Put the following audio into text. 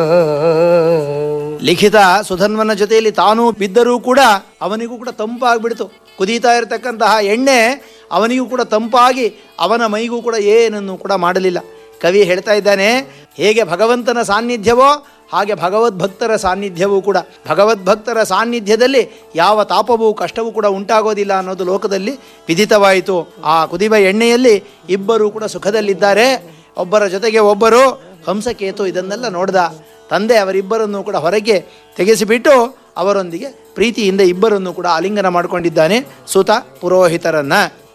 ಲಿಖಿತ ಸುಧನ್ವನ ಜೊತೆಯಲ್ಲಿ ತಾನೂ ಬಿದ್ದರೂ ಕೂಡ ಅವನಿಗೂ ಕೂಡ ತಂಪಾಗ್ಬಿಡ್ತು ಕುದೀತಾ ಇರತಕ್ಕಂತಹ ಎಣ್ಣೆ ಅವನಿಗೂ ಕೂಡ ತಂಪಾಗಿ ಅವನ ಮೈಗೂ ಕೂಡ ಏನನ್ನು ಕೂಡ ಮಾಡಲಿಲ್ಲ ಕವಿ ಹೇಳ್ತಾ ಇದ್ದಾನೆ ಹೇಗೆ ಭಗವಂತನ ಸಾನ್ನಿಧ್ಯವೋ ಹಾಗೆ ಭಗವದ್ಭಕ್ತರ ಸಾನ್ನಿಧ್ಯವೂ ಕೂಡ ಭಗವದ್ಭಕ್ತರ ಸಾನ್ನಿಧ್ಯದಲ್ಲಿ ಯಾವ ತಾಪವೂ ಕಷ್ಟವೂ ಕೂಡ ಉಂಟಾಗೋದಿಲ್ಲ ಅನ್ನೋದು ಲೋಕದಲ್ಲಿ ವಿದಿತವಾಯಿತು ಆ ಕುದಿವ ಎಣ್ಣೆಯಲ್ಲಿ ಇಬ್ಬರು ಕೂಡ ಸುಖದಲ್ಲಿದ್ದಾರೆ ಒಬ್ಬರ ಜೊತೆಗೆ ಒಬ್ಬರು ಹಂಸಕೇತು ಇದನ್ನೆಲ್ಲ ನೋಡ್ದ ತಂದೆ ಅವರಿಬ್ಬರನ್ನು ಕೂಡ ಹೊರಗೆ ತೆಗೆಸಿಬಿಟ್ಟು ಅವರೊಂದಿಗೆ ಪ್ರೀತಿಯಿಂದ ಇಬ್ಬರನ್ನು ಕೂಡ ಆಲಿಂಗನ ಮಾಡಿಕೊಂಡಿದ್ದಾನೆ ಸುತ ಪುರೋಹಿತರನ್ನ